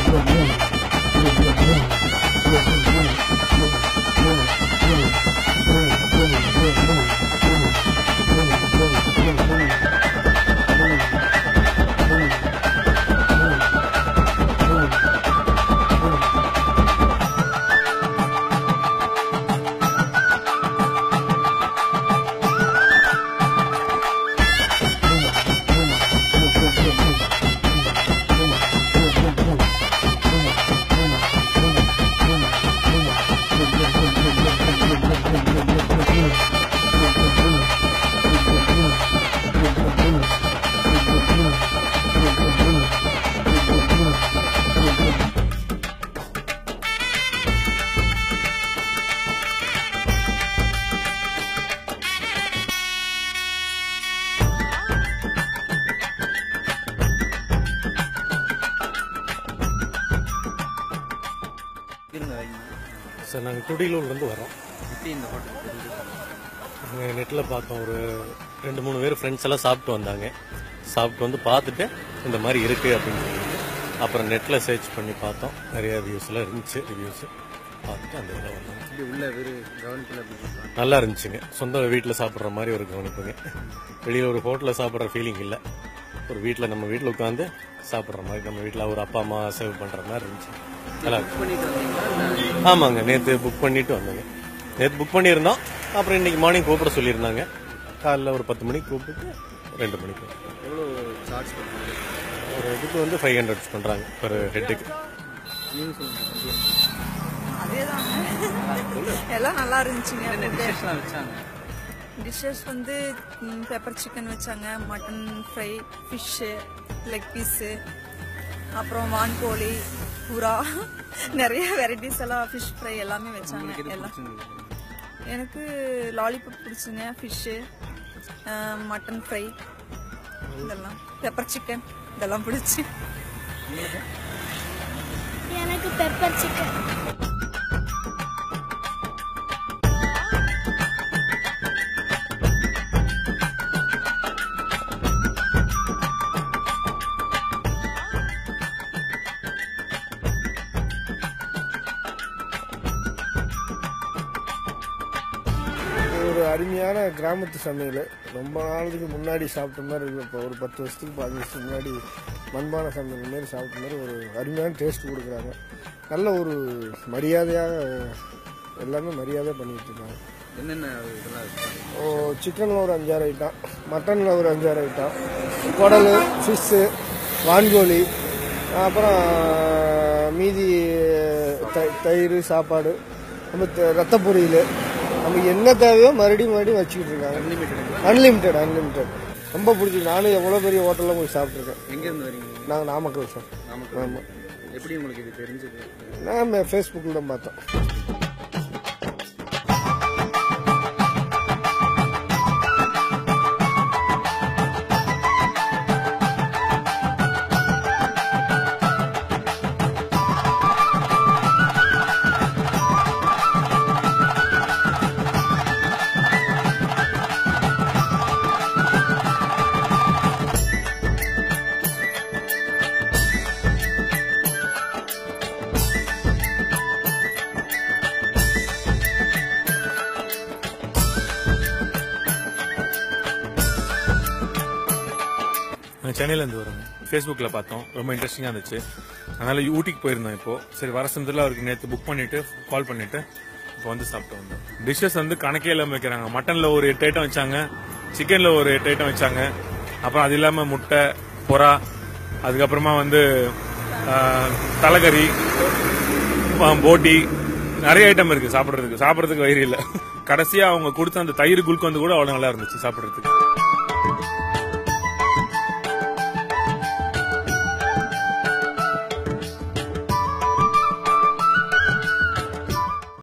இருங்க சார் நாங்கள் குடிலூர்லேருந்து வரோம் எப்படி இந்த ஹோட்டல் தெரியுது நெட்டில் பார்த்தோம் ஒரு ரெண்டு மூணு பேர் ஃப்ரெண்ட்ஸ் எல்லாம் சாப்பிட்டு வந்தாங்க சாப்பிட்டு வந்து பார்த்துட்டு இந்த மாதிரி இருக்குது அப்படின்னு சொல்லிட்டு அப்புறம் நெட்டில் சர்ச் பண்ணி பார்த்தோம் நிறைய ரிவ்யூஸ் எல்லாம் இருந்துச்சு ரிவ்யூஸ் பார்த்துட்டு அந்த இதில் வந்தோம் இப்படி உள்ள வெறும் கவனிப்பில் அப்படி இருக்கலாம் நல்லா இருந்துச்சுங்க சொந்த வீட்டில் சாப்பிட்ற மாதிரி ஒரு கவனிப்புங்க வெளியில் ஒரு ஹோட்டலில் சாப்பிட்ற ஃபீலிங் இல்லை ஒரு வீட்டில் நம்ம வீட்டில் உட்காந்து சாப்பிட்ற மாதிரி நம்ம வீட்டில் ஒரு அப்பா அம்மா சேவ் பண்ணுற மாதிரி இருந்துச்சு நல்லா இருக்கு பண்ணிட்டு வந்தீங்களா இல்லை ஆமாங்க நேற்று புக் பண்ணிட்டு வந்தேங்க நேற்று புக் பண்ணியிருந்தோம் அப்புறம் இன்னைக்கு மார்னிங் கூப்பிட சொல்லியிருந்தாங்க காலைல ஒரு பத்து மணிக்கு கூப்பிட்டு ரெண்டு மணிக்கு வந்தோம். எவ்வளோ சார்ஜ் பண்ணுறீங்க ஒரு இதுக்கு வந்து ஃபைவ் ஹண்ட்ரட்ஸ் பண்ணுறாங்க ஒரு ஹெட்டுக்கு நீங்கள் சொல்லுங்கள் அதேதாங்க எல்லாம் நல்லா இருந்துச்சுங்க டிஷஸ்லாம் வச்சாங்க டிஷ்ஷஸ் வந்து பெப்பர் சிக்கன் வச்சாங்க mutton fry fish leg piece அப்புறம் வான்கோழி புறா நிறைய வெரைட்டிஸ் எல்லாம் ஃபிஷ் ஃப்ரை எல்லாமே வச்சாங்க எல்லாம் எனக்கு லாலிபாப் பிடிச்சுங்க ஃபிஷ்ஷு மட்டன் ஃப்ரை இதெல்லாம் பெப்பர் சிக்கன் இதெல்லாம் பிடிச்சி எனக்கு பெப்பர் சிக்கன் ஒரு அருமையான கிராமத்து சமையல் ரொம்ப நாளுக்கு முன்னாடி சாப்பிட்ட மாதிரி இருக்கு இப்போ ஒரு பத்து வருஷத்துக்கு பதினஞ்சு வருஷத்துக்கு முன்னாடி மண்பான சமையல் மாரி சாப்பிட்ட மாதிரி ஒரு அருமையான டேஸ்ட் கொடுக்குறாங்க நல்ல ஒரு மரியாதையாக எல்லாமே மரியாதை பண்ணிட்டு இருக்காங்க என்னென்ன இதெல்லாம் வச்சாங்க ஓ சிக்கனில் ஒரு அஞ்சாறு ஐட்டம் மட்டனில் ஒரு அஞ்சாறு ஐட்டம் குடல் ஃபிஷ்ஷு வான்கோழி அப்புறம் மீதி த- தயிர் சாப்பாடு நம்ம த- ரத்த பொரியல் நமக்கு என்ன தேவையோ மறுபடியும் மறுபடியும் வச்சுக்கிட்டு இருக்காங்க அன்லிமிட்டெட் அன்லிமிட்டெட் ரொம்ப பிடிச்சி நானும் எவ்வளோ பெரிய ஹோட்டலில் போய் சாப்பிட்ருக்கேன் எங்கேருந்து வரீங்க நாங்கள் நாமக்கல் சார் நாமக்கல் ஆமாம் எப்படி உங்களுக்கு இது தெரிஞ்சது நான் ஃபேஸ்புக்கில் தான் பார்த்தோம் நான் சென்னையிலேருந்து வரோங்க ஃபேஸ்புக்கில் பார்த்தோம் ரொம்ப இன்ட்ரெஸ்டிங்காக இருந்துச்சு அதனால ஊட்டிக்கு போயிருந்தோம் இப்போ சரி வர சமயத்தில் அவருக்கு நேற்று புக் பண்ணிட்டு கால் பண்ணிட்டு இப்போ வந்து சாப்பிட்டு வந்தோம் டிஷ்ஷஸ் வந்து கணக்கே இல்லாமல் வைக்கிறாங்க மட்டனில் ஒரு எட்டு ஐட்டம் வச்சாங்க சிக்கனில் ஒரு எட்டு ஐட்டம் வச்சாங்க அப்புறம் அது இல்லாமல் முட்டை புறா அதுக்கப்புறமா வந்து ஆஹ், தலைக்கறி ஆ, போட்டி நிறைய ஐட்டம் இருக்கு சாப்பிடுறதுக்கு சாப்பிடுறதுக்கு வயிறு இல்ல கடைசியா அவங்க கொடுத்த அந்த தயிர் குல்க்கு வந்து கூட அவ்வளவு நல்லா இருந்துச்சு சாப்பிடுறதுக்கு